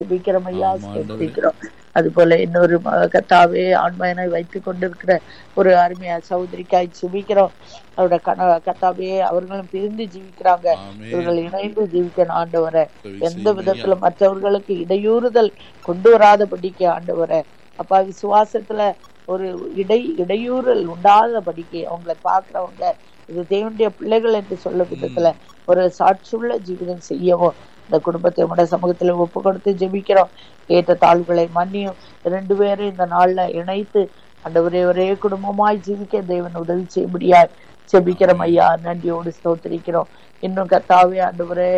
ஜெபிக்கிறோம் ஐயா ஆமா, ஆண்டவரே. ஜெபிக்கிறோம் அது போல இன்னொரு ம- கத்தாவே ஆண்மையனை வைத்துக் கொண்டிருக்கிற ஒரு அருமையா சகோதரிக்காய் ஜெபிக்கிறோம் அவரோட கண கத்தாவே அவர்களும் பிரிந்து ஜீவிக்கிறாங்க ஆமென். இவர்கள் இணைந்து ஜீவிக்கணும் ஆண்டவரை உதவி எந்த செய்யுங்க விதத்துல மற்றவர்களுக்கு இடையூறுதல் கொண்டு வராதபடிக்கு ஆண்டவரை அப்பா விசுவாசத்துல ஒரு இடை இடையூறல் உண்டாதபடிக்கு அவங்களை பாக்குறவங்க இது தேவனுடைய பிள்ளைகள் என்று சொல்ல விதத்துல ஒரு சாட்சியுள்ள ஜீவிதம் செய்யவும் இந்த குடும்பத்தை உடைய சமூகத்துல ஒப்பு கொடுத்து ஜெபிக்கிறோம் ஏற்ற தாழ்வுகளை மன்னியும் ரெண்டு பேரும் இந்த நாள்ல இணைத்து ஆண்டவரே ஒரே குடும்பமாய் ஜீவிக்க தேவன் உதவி செய்யும்படியாய் ஜெபிக்கிறோம் ஐயா நன்றியோடு ஸ்தோத்திரிக்கிறோம் இன்னும் கத்தாவே ஆண்டவரே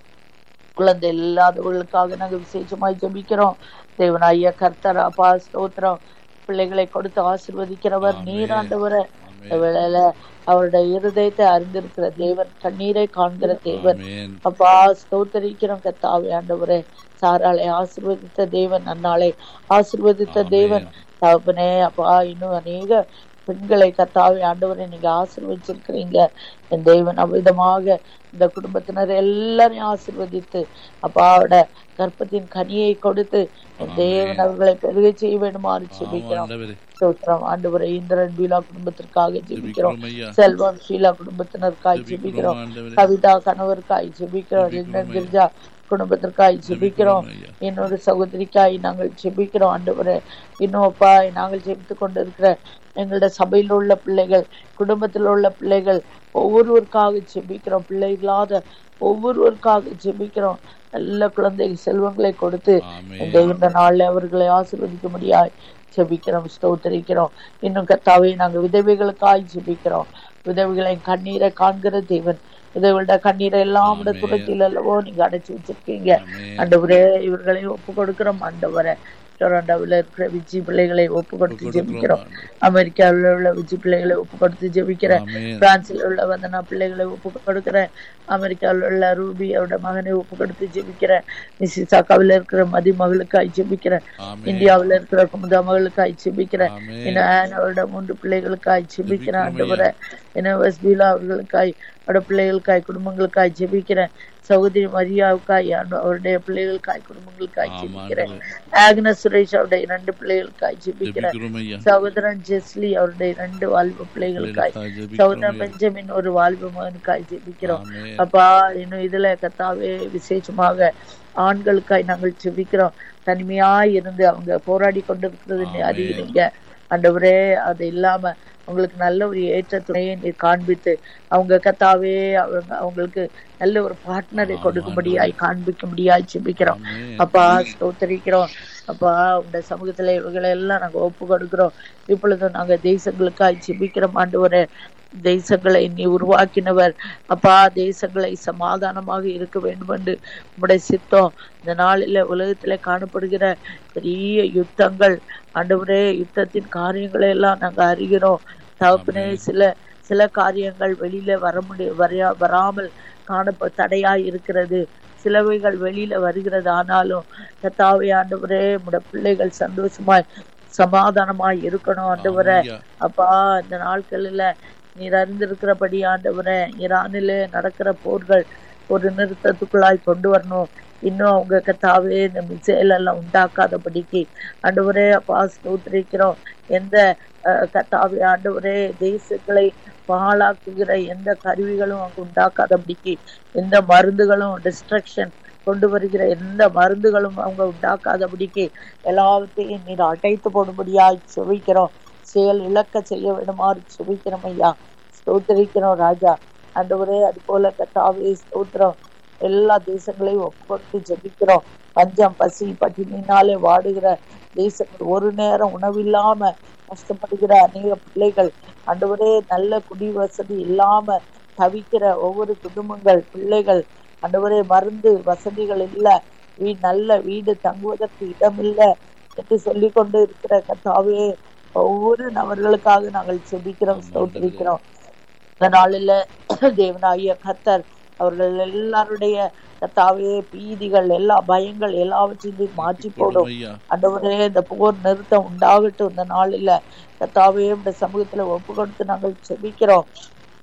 குழந்தை இல்லாதவர்களுக்காக நாங்க விசேஷமாய் ஜெபிக்கிறோம் தேவன் ஐயா கர்த்தர் அப்பா ஸ்தோத்திரம் பிள்ளைகளை கொடுத்து ஆசீர்வதிக்கிறவர் ஆமென். நீராண்டவரை ஆமென். இந்த வேளையில அவருடைய இருதயத்தை அறிந்திருக்கிற தேவன் கண்ணீரை காண்கிற தேவன் ஆமென். அப்பா ஸ்தோத்தரிக்கிறோம் கத்தாவே ஆண்டவரே சாராளை ஆசீர்வதித்த தேவன் அன்னாளை ஆசீர்வதித்த ஆமென். தேவன் தகப்பனே அப்பா இன்னும் அநேக பெண்களை கத்தாவே ஆண்டவரை நீங்க ஆசீர்வதிச்சிருக்கிறீங்க என் தேவன் அவ்விதமாக இந்த குடும்பத்தினர் எல்லாரையும் ஆசீர்வதித்து அப்பாவோட கற்பத்தின் கனியை கொடுத்து என் தேவன் அவர்களை பெருக செய்ய வேண்டுமாறு ஆமா, செபிக்கிறோம் ஆண்டவரே. ஸ்தோத்திரம் ஆண்டவரை இந்திரன் பீலா குடும்பத்திற்காக ஜெபிக்கிறோம் ஜெபிக்கிறோம் ஐயா. செல்வம் ஷீலா குடும்பத்தினருக்காய் ஜெபிக்கிறோம் ஜெபிக்கிறோம் ஆண்டவரே. கவிதா கணவருக்காய் ஜெபிக்கிறோம் ஜெபிக்கிறோம் ரிந்தன் ஐயா. கிரிஜா குடும்பத்திற்காய் ஜெபிக்கிறோம் ஐயா. என்னோட சகோதரிக்காய் நாங்கள் ஜெபிக்கிறோம் ஆண்டவரே இன்னும் அப்பா நாங்கள் ஜெபித்து கொண்டு இருக்கிற எங்களோட சபையில் உள்ள பிள்ளைகள் குடும்பத்தில் உள்ள பிள்ளைகள் ஒவ்வொருவருக்காக ஜெபிக்கிறோம் பிள்ளை இல்லாத ஒவ்வொருவருக்காக ஜெபிக்கிறோம் நல்ல குழந்தை செல்வங்களை கொடுத்து ஆமென். இந்த இந்த நாள்ல அவர்களை ஆசீர்வதிக்க முடியாது ஜெபிக்கிறோம் ஸ்தோத்தரிக்கிறோம் இன்னும் கத்தாவே நாங்க விதவைகளுக்காய் ஜெபிக்கிறோம் விதவைகளின் கண்ணீரை காண்கிற தேவன் விதவைகளோட கண்ணீரை எல்லாம் விட ஆமென். துரத்தில் அல்லவோ நீங்க அடைச்சு வச்சிருக்கீங்க ஆமென். ஆண்டவரே இவர்களை ஒப்பு கொடுக்கிறோம் ஆண்டவரே டொரண்டோவில் இருக்கிற விஜி பிள்ளைகளை ஒப்பு கொடுத்து கொடுக்கிறோம் ஜெபிக்கிறோம் ஆண்டவரே. அமெரிக்காவில் உள்ள விஜி பிள்ளைகளை ஒப்பு கொடுத்து ஜெபிக்கிறேன் ஆமென். பிரான்சில் உள்ள வந்தனா பிள்ளைகளை ஒப்பு கொடுக்கிறேன் அமெரிக்காவில் உள்ள ரூபி அவரோட மகனை ஒப்பு கொடுத்து ஜெபிக்கிறேன் மிசிசாக்காவில் இருக்கிற மதி மகளுக்காய் ஜெபிக்கிறேன் ஆமென். இந்தியாவில் இருக்கிற குமுதா மகளுக்காய் ஜெபிக்கிறேன் ஆமென். இன்னும் ஆனோட மூன்று பிள்ளைகளுக்காய் ஜெபிக்கிறேன் ஜெபிக்கிறோம் ஆண்டவரே இன்னும் வஸ்பீலா அவர்களுக்காய் அவரோட பிள்ளைகளுக்காய் குடும்பங்களுக்காய் ஜெபிக்கிறேன் சகோதரி மரியாவுக்காய் ஆண்டு- அவருடைய பிள்ளைகளுக்காய் குடும்பங்களுக்காய் ஆமா, ஜெபிக்கிறேன் ஆண்டவரே. ஆக்னஸ் சுரேஷ் அவருடைய இரண்டு பிள்ளைகளுக்காய் ஜெபிக்கிறேன் ஜெபிக்கிறோம் ஐயா. சகோதரன் ஜெஸ்லி அவருடைய இரண்டு வாலிப பிள்ளைகளுக்காய் ஜெபிக்கிறோம் சகோதரன் ஐயா. பெஞ்சமின் ஒரு வாலிப மகனுக்காய் ஜெபிக்கிறோம் ஆமென். அப்பா இன்னும் இதுல கத்தாவே விசேஷமாக ஆண்களுக்காய் நாங்கள் ஜெபிக்கிறோம் தனிமையாய் இருந்து அவங்க போராடி கொண்டிருக்கிறது நீ ஆமென். அறிகிறீங்க ஆண்டவரே அது இல்லாம அவங்களுக்கு நல்ல ஒரு ஏற்ற துணையை நீ காண்பித்து அவங்க கத்தாவே அவங்க அவங்களுக்கு நல்ல ஒரு பார்ட்னரை ஆமா, கொடுக்கும்படியாய் காண்பிக்கும்படியாய் ஜெபிக்கிறோம் ஆமென். அப்பா ஸ்தோத்தரிக்கிறோம் அப்பா உங்க சமூகத்துல இவங்களை எல்லாம் நாங்க ஒப்பு கொடுக்கிறோம் இப்பொழுதும் நாங்க தேசங்களுக்காய் ஜெபிக்கிறோம் ஆண்டவரே தேசங்களை நீ உருவாக்கினவர் அப்பா தேசங்களை சமாதானமாக இருக்க வேண்டும் என்று உம்முடைய சித்தம் இந்த நாளில உலகத்துல காணப்படுகிற பெரிய யுத்தங்கள் ஆண்டவரே யுத்தத்தின் காரியங்களை எல்லாம் நாங்க அறிகிறோம் தகப்பனே சில சில காரியங்கள் வெளியில வர முடிய வரையா வராமல் காணப்ப தடையாய் இருக்கிறது சிலவைகள் வெளியில வருகிறது ஆனாலும் கத்தாவே ஆண்டவரே உடைய பிள்ளைகள் சந்தோஷமாய் சமாதானமாய் இருக்கணும் ஆண்டவரே ஐயா. அப்பா இந்த நாட்களில் நீர் அறிந்திருக்கிறபடி ஆண்டவரே ஈரானிலே நடக்கிற போர்கள் ஒரு நிறுத்தத்துக்குள்ளாய் கொண்டு வரணும் இன்னும் அவங்க கத்தாவே இந்த மிசைல் எல்லாம் உண்டாக்காதபடிக்கு ஆண்டவரே அப்பா ஸ்தோத்திரிக்கிறோம் எந்த அஹ், கத்தாவே ஆண்டவரே தேசங்களை பாழாக்குகிற எந்த கருவிகளும் அங்கு உண்டாக்காதபடிக்கு எந்த மருந்துகளும் டிஸ்ட்ரக்ஷன் கொண்டு வருகிற எந்த மருந்துகளும் அவங்க உண்டாக்காதபடிக்கு எல்லாவற்றையும் நீர் அடைத்து போடும்படியாய் செவிக்கிறோம் செயல் இழக்க செய்ய வேண்டுமாறு செபிக்கிறோம் ஐயா ஸ்தோத்திரிக்கிறோம் ராஜா ஆண்டவரே அது போல கத்தாவே ஸ்தோத்திரம் எல்லா தேசங்களையும் ஒப்புக்கொடுத்து ஜெபிக்கிறோம் பஞ்சம் பசி பட்டினினாலே வாடுகிற தேசங்கள் ஒரு நேரம் உணவில்லாம கஷ்டப்படுகிற அநேக பிள்ளைகள் ஆண்டவரே நல்ல குடி வசதி இல்லாம தவிக்கிற ஒவ்வொரு குடும்பங்கள் பிள்ளைகள் ஆண்டவரே மருந்து வசதிகள் இல்ல வீ நல்ல வீடு தங்குவதற்கு இடம் இல்லை என்று சொல்லி கொண்டு இருக்கிற கத்தாவே ஒவ்வொரு நபர்களுக்காக நாங்கள் செபிக்கிறோம் ஸ்தோத்திரிக்கிறோம் இந்த நாளில தேவனாகிய கத்தர் அவர்கள் எல்லாருடைய கத்தாவே பீதிகள் எல்லா பயங்கள் எல்லாவற்றையும் மாற்றி போடும் ஐயா. ஆண்டவரே இந்த போர் நிறுத்தம் உண்டாகட்டும் இந்த நாளில கத்தாவே இந்த சமூகத்துல ஒப்பு கொடுத்து நாங்கள் செபிக்கிறோம்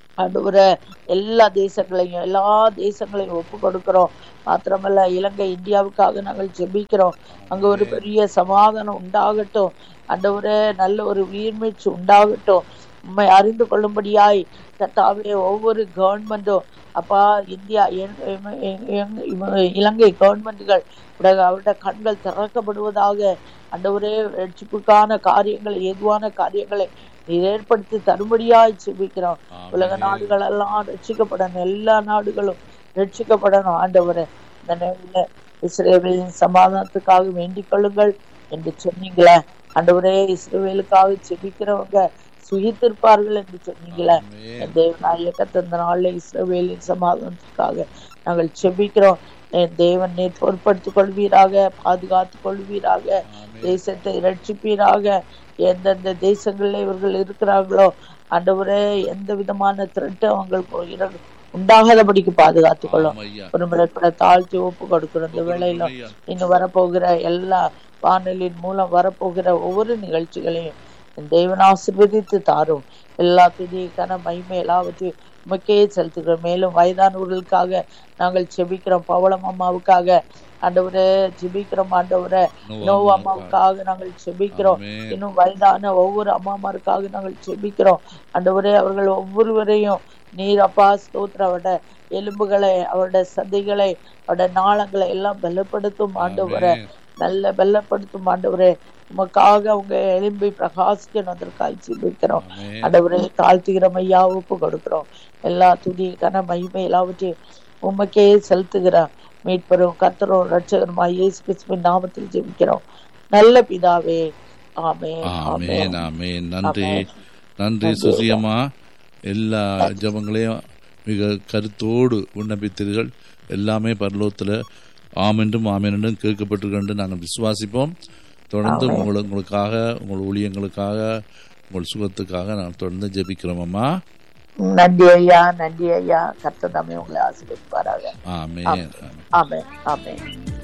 ஆண்டவரே எல்லா தேசங்களையும் எல்லா தேசங்களையும் ஒப்பு கொடுக்கிறோம் மாத்திரமல்ல இலங்கை இந்தியாவுக்காக நாங்கள் ஜெபிக்கிறோம் அங்க ஒரு பெரிய சமாதானம் உண்டாகட்டும் ஆண்டவரே நல்ல ஒரு உயிர்மீச்சு உண்டாகட்டும் உண்மை அறிந்து கொள்ளும்படியாய் கர்த்தாவே ஒவ்வொரு கவர்மெண்ட்டும் அப்பா இந்தியா எங்- எம்- எங்- எங்- இவ- இலங்கை கவர்மெண்ட்டுகள் உடைய- அவருடைய கண்கள் திறக்கப்படுவதாக ஆண்டவரே ரட்சிப்புக்கான காரியங்களை ஏதுவான காரியங்களை நீர் ஏற்படுத்தி தரும்படியாய் செபிக்கிறோம் உலக நாடுகள் எல்லாம் ரட்சிக்கப்படணும் எல்லா நாடுகளும் ரட்சிக்கப்படணும் ஆண்டவரே இந்த நேரில் இஸ்ரேலின் சமாதானத்துக்காக வேண்டிக் கொள்ளுங்கள் என்று சொன்னீங்களே ஆண்டவரே இஸ்ரேலுக்காக செபிக்கிறவங்க சுகித்திருப்பார்கள் என்று சொன்னீங்களே என் தேவனாய கத்தந்த நாளில் இஸ்ரவேலின் சமாதானத்துக்காக நாங்கள் செபிக்கிறோம் என் தேவன் நீர் பொறுப்படுத்திக் கொள்வீராக பாதுகாத்துக் கொள்வீராக தேசத்தை ரட்சிப்பீராக எந்தெந்த தேசங்களில் இவர்கள் இருக்கிறார்களோ ஆண்டவரே எந்த விதமான திருட்டு அவங்களுக்கு இர- உண்டாகாதபடிக்கு பாதுகாத்துக் கொள்ளும் ஒரு முறை கூட தாழ்த்தி ஒப்பு கொடுக்கிற இந்த வேளையில இன்னும் வரப்போகிற எல்லா வானொலியின் மூலம் வரப்போகிற ஒவ்வொரு நிகழ்ச்சிகளையும் என் தேவன் ஆசீர்வதித்து தாரும் எல்லா துதி கன மகிமை எல்லாவற்றையும் உமக்கே செலுத்துகிறோம் மேலும் வயதானவர்களுக்காக நாங்கள் செபிக்கிறோம் பவளம் அம்மாவுக்காக ஆண்டவரே ஜெபிக்கிறோம் ஆண்டவரே நோவா அம்மாவுக்காக நாங்கள் செபிக்கிறோம் இன்னும் வயதான ஒவ்வொரு அம்மாமாருக்காக நாங்கள் செபிக்கிறோம் ஆண்டவரே அவர்கள் ஒவ்வொருவரையும் நீர் அப்பா ஸ்தோத்திர அவருடைய எலும்புகளை அவருடைய சதைகளை அவருடைய நாளங்களை எல்லாம் பலப்படுத்தும் ஆண்டவரே நல்ல பலப்படுத்தும் ஆண்டவரே உமக்காக அவங்க எலும்பை பிரகாசிக்கணும் அதற்காக ஜெபிக்கிறோம் ஆண்டவரே தாழ்த்துகிறோம் ஐயா ஒப்பு கொடுக்கிறோம் எல்லா துதி கன மகிமை எல்லாவற்றையும் உமக்கே செலுத்துகிறோம் மீட்பரும் கத்தரும் ரட்சகருமா இயேசு கிறிஸ்துவின் நாமத்தில் ஜெபிக்கிறோம் நல்ல பிதாவே ஆமே ஆமேன் ஆமேன் நன்றி நன்றி சுசியம்மா எல்லா ஜபங்களையும் மிக கருத்தோடு விண்ணப்பித்தீர்கள் எல்லாமே பரலோகத்தில் ஆமென்றும் ஆமென்றும் கேட்கப்பட்டிருக்கின்ற நாங்கள் விசுவாசிப்போம் தொடர்ந்து உங்களை உங்களுக்காக உங்கள் ஊழியங்களுக்காக உங்கள் சுகத்துக்காக நான் தொடர்ந்து ஜெபிக்கிறோம் அம்மா நன்றி ஐயா நன்றி ஐயா கர்த்தர் தாமே உங்களை ஆசீர்வதிப்பாராக ஆமேன் ஆமென் ஆமென்